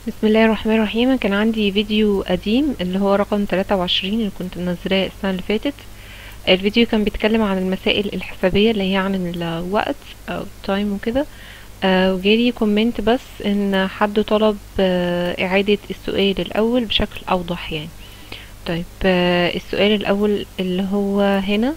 بسم الله الرحمن الرحيم كان عندي فيديو قديم اللي هو رقم 23 اللي كنت منزلاه السنة اللي فاتت الفيديو كان بيتكلم عن المسائل الحسابية اللي هي عن الوقت او التايم وكده آه وجالي كومنت بس ان حد طلب آه اعادة السؤال الاول بشكل اوضح يعني طيب آه السؤال الاول اللي هو هنا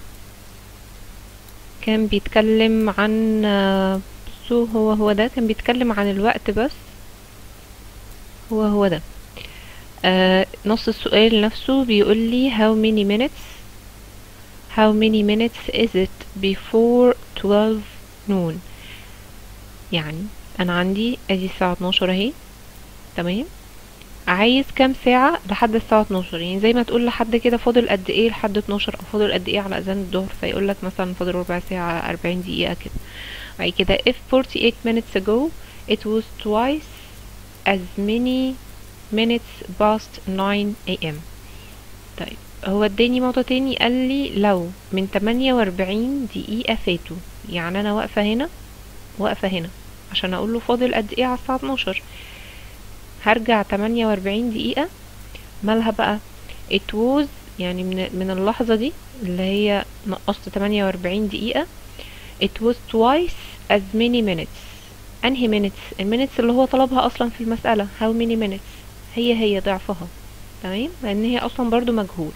كان بيتكلم عن آه بصوا هو هو ده كان بيتكلم عن الوقت بس هو هو ده آه نص السؤال نفسه بيقول لي how many minutes how many minutes is it before 12 noon يعني انا عندي ادي الساعة 12 اهي تمام عايز كام ساعة لحد الساعة 12 يعني زي ما تقول لحد كده فاضل قد ايه لحد 12 او فاضل قد ايه على اذان الظهر فيقول لك مثلا فاضل ربع ساعة 40 دقيقة كده بعد كده if 48 minutes ago it was twice as many minutes past 9 am طيب هو اداني نقطة تاني قال لي لو من 48 دقيقة فاتوا يعني انا واقفة هنا واقفة هنا عشان اقول له فاضل قد ايه على الساعة 12 هرجع 48 دقيقة مالها بقى it was يعني من, من اللحظة دي اللي هي نقصت 48 دقيقة it was twice as many minutes انهي minutes المينتس اللي هو طلبها اصلا في المسألة how many minutes هي هي ضعفها تمام لان هي اصلا برضو مجهول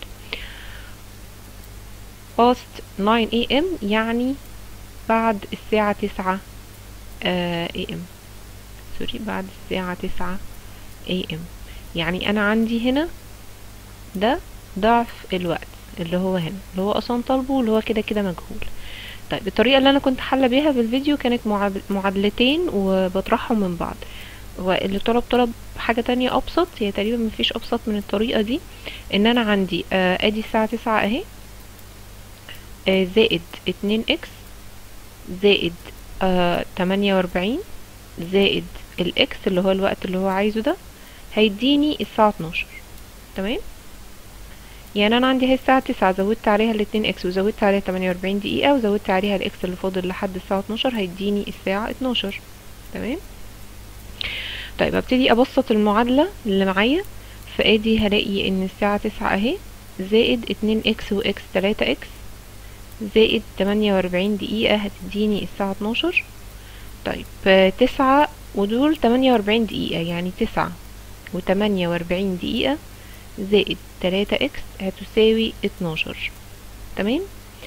past 9 am يعني بعد الساعة 9 am سوري بعد الساعة 9 am يعني انا عندي هنا ده ضعف الوقت اللي هو هنا اللي هو اصلا طالبه اللي هو كده كده مجهول طيب الطريقة اللي انا كنت حالة بيها في الفيديو كانت معادلتين وبطرحهم من بعض واللي طلب طلب حاجة تانية ابسط هي تقريبا مفيش ابسط من الطريقة دي ان انا عندي آه ادي الساعة تسعة اهي آه زائد اتنين اكس زائد آه تمانية واربعين زائد الاكس اللي هو الوقت اللي هو عايزه ده هيديني الساعة اتناشر تمام يعني انا عندي هي الساعة تسعة زودت عليها الاتنين اكس وزودت عليها تمانية واربعين دقيقة وزودت عليها الاكس اللي فاضل لحد الساعة اتناشر هيديني الساعة اتناشر تمام طيب ابتدي ابسط المعادلة اللي معايا فادي هلاقي ان الساعة تسعة اهي زائد اتنين اكس واكس تلاتة اكس زائد تمانية واربعين دقيقة هتديني الساعة اتناشر طيب تسعة ودول تمانية واربعين دقيقة يعني تسعة وتمانية واربعين دقيقة زائد تلاتة اكس هتساوي اتناشر تمام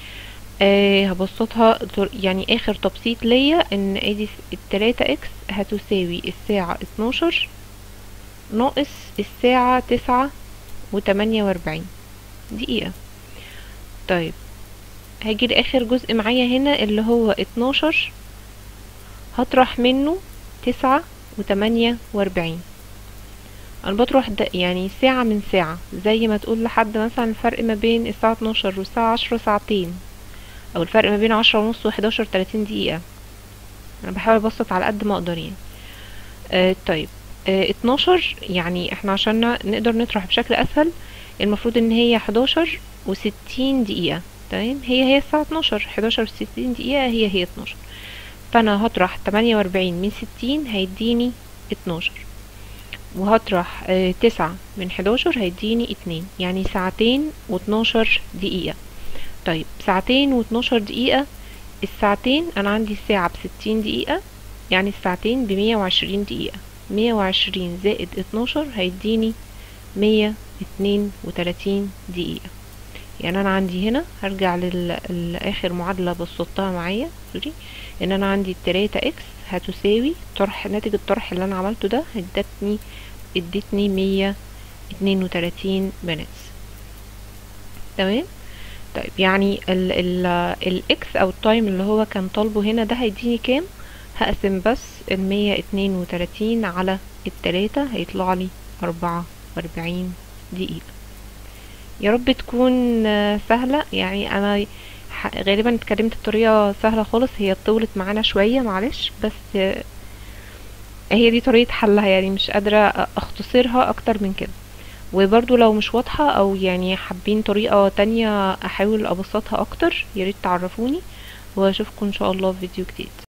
آه هبسطها يعني اخر تبسيط ليا ان ادي التلاتة اكس هتساوي الساعة اتناشر ناقص الساعة تسعة وتمانية واربعين دقيقة طيب هاجي لاخر جزء معايا هنا اللي هو اتناشر هطرح منه تسعة وتمانية واربعين انا بطرح ده يعني ساعة من ساعة زي ما تقول لحد مثلا الفرق ما بين الساعة اتناشر والساعة عشرة ساعتين او الفرق ما بين عشرة ونص وحداشر تلاتين دقيقة انا بحاول ابسط على قد ما اقدر يعني آه طيب آه اتناشر يعني احنا عشان نقدر نطرح بشكل اسهل المفروض ان هي حداشر وستين دقيقة تمام هي هي الساعة اتناشر حداشر وستين دقيقة هي هي اتناشر فانا هطرح تمانية واربعين من ستين هيديني اتناشر وهطرح اه تسعة من حداشر هيديني اتنين يعني ساعتين واتناشر دقيقة طيب ساعتين واتناشر دقيقة الساعتين انا عندي الساعة بستين دقيقة يعني الساعتين بمية وعشرين دقيقة مية وعشرين زائد اتناشر هيديني مية اتنين وتلاتين دقيقة يعني انا عندي هنا هرجع للاخر معادلة بسطتها معايا سوري ان انا عندي التلاتة اكس هتساوي طرح ناتج الطرح اللي انا عملته ده ادتني ادتني مية اتنين وتلاتين minutes تمام طيب يعني ال ال الاكس او التايم اللي هو كان طالبه هنا ده هيديني كام هقسم بس المية اتنين وتلاتين على التلاتة هيطلع لي اربعة واربعين دقيقة يا رب تكون سهلة يعني انا غالبا اتكلمت بطريقة سهلة خالص هي طولت معانا شوية معلش بس هي دي طريقة حلها يعني مش قادرة اختصرها اكتر من كده وبرضو لو مش واضحة او يعني حابين طريقة تانية احاول ابسطها اكتر ياريت تعرفوني واشوفكم ان شاء الله في فيديو جديد